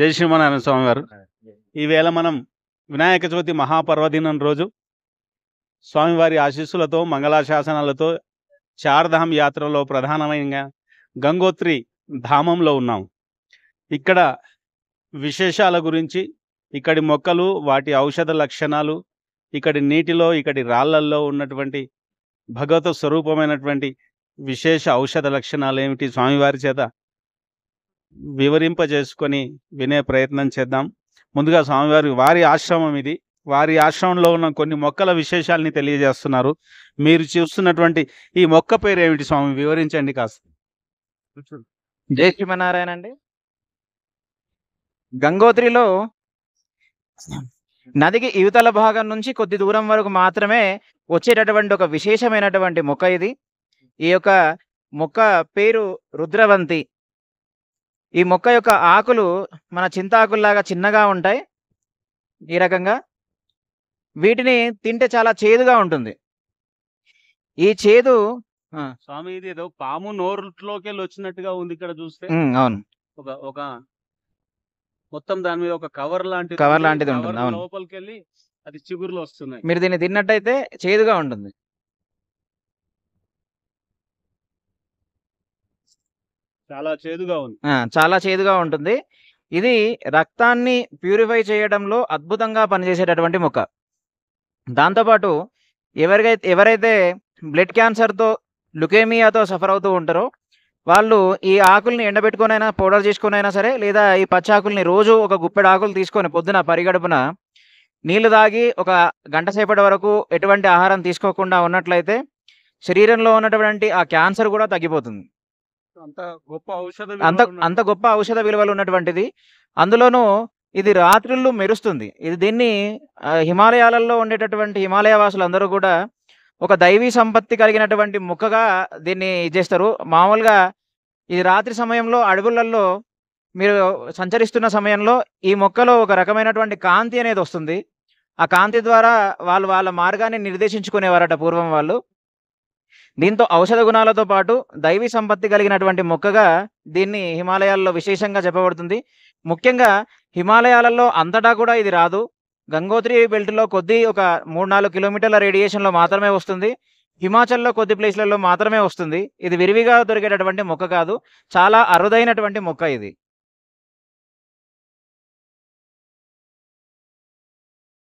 జై శ్రీమనారాయణ స్వామి వారు ఈవేళ మనం వినాయక చవితి మహాపర్వదినం రోజు స్వామివారి ఆశీస్సులతో మంగళాశాసనాలతో చార్ధామ్ యాత్రలో ప్రధానమైన గంగోత్రి ధామంలో ఉన్నాం ఇక్కడ విశేషాల గురించి ఇక్కడి మొక్కలు వాటి ఔషధ లక్షణాలు ఇక్కడి నీటిలో ఇక్కడి రాళ్ళల్లో ఉన్నటువంటి భగవత స్వరూపమైనటువంటి విశేష ఔషధ లక్షణాలు ఏమిటి స్వామివారి చేత వివరింపజేసుకొని వినే ప్రయత్నం చేద్దాం ముందుగా స్వామివారి వారి ఆశ్రమం ఇది వారి ఆశ్రమంలో ఉన్న కొన్ని మొక్కల విశేషాలని తెలియజేస్తున్నారు మీరు చూస్తున్నటువంటి ఈ మొక్క పేరు ఏమిటి స్వామి వివరించండి కాస్త జై శ్రీమన్నారాయణ అండి గంగోత్రిలో నదికి ఇవతల భాగం నుంచి కొద్ది దూరం వరకు మాత్రమే వచ్చేటటువంటి ఒక విశేషమైనటువంటి మొక్క ఇది ఈ యొక్క మొక్క పేరు రుద్రవంతి ఈ మొక్క యొక్క ఆకులు మన చింతాకుల్లాగా చిన్నగా ఉంటాయి ఈ రకంగా వీటిని తింటే చాలా చేదుగా ఉంటుంది ఈ చేదు ఆ, స్వామి ఇది ఏదో పాము నోరులోకి వెళ్ళి వచ్చినట్టుగా ఉంది ఇక్కడ చూస్తే ఉమ్, అవును ఒక ఒక మొత్తం దాని మీద ఒక కవర్ లాంటిది Cover ఉంది. లాంటిది Cover ఉంటుంది, అవును. లోపలికి వెళ్ళి అది చిగురులు వస్తున్నాయి మీరు దీన్ని తిన్నట్టయితే చేదుగా ఉంటుంది చాలా చేదుగా ఉంది ఆ, చాలా చేదుగా ఉంటుంది ఇది రక్తాన్ని ప్యూరిఫై చేయడంలో అద్భుతంగా పనిచేసేటటువంటి మొక్క దాంతోపాటు ఎవరికైతే ఎవరైతే బ్లడ్ క్యాన్సర్తో లుకేమియాతో సఫర్ అవుతూ ఉంటారో వాళ్ళు ఈ ఆకుల్ని ఎండబెట్టుకొనైనా పౌడర్ చేసుకొనైనా సరే లేదా ఈ పచ్చి ఆకుల్ని రోజు ఒక గుప్పెడు ఆకులు తీసుకొని పొద్దున పరిగడుపున నీళ్లు తాగి ఒక గంట సేపటి వరకు ఎటువంటి ఆహారం తీసుకోకుండా ఉన్నట్లయితే శరీరంలో ఉన్నటువంటి ఆ క్యాన్సర్ కూడా తగ్గిపోతుంది అంత గొప్ప ఔషధ అంత విలువలు ఉన్న- అంత గొప్ప ఔషధ విలువలు ఉన్నటువంటిది అందులోనూ ఇది రాత్రుళ్ళు మెరుస్తుంది ఇది దీన్ని ఆ, హిమాలయాలలో ఉండేటటువంటి హిమాలయ వాసులు అందరూ కూడా ఒక దైవీ సంపత్తి కలిగినటువంటి మొక్కగా దీన్ని చేస్తారు మామూలుగా ఇది రాత్రి సమయంలో అడవులలో మీరు సంచరిస్తున్న సమయంలో ఈ మొక్కలో ఒక రకమైనటువంటి కాంతి అనేది వస్తుంది ఆ కాంతి ద్వారా వాళ్ళు వాళ్ళ మార్గాన్ని నిర్దేశించుకునేవారట పూర్వం వాళ్ళు దీంతో ఔషధ గుణాలతో పాటు దైవీ సంపత్తి కలిగినటువంటి మొక్కగా దీన్ని హిమాలయాల్లో విశేషంగా చెప్పబడుతుంది ముఖ్యంగా హిమాలయాలలో అంతటా కూడా ఇది రాదు గంగోత్రి బెల్ట్లో కొద్ది ఒక మూడు నాలుగు కిలోమీటర్ల రేడియేషన్లో మాత్రమే వస్తుంది హిమాచల్లో కొద్ది ప్లేస్లలో మాత్రమే వస్తుంది ఇది విరివిగా దొరికేటటువంటి మొక్క కాదు చాలా అరుదైనటువంటి మొక్క ఇది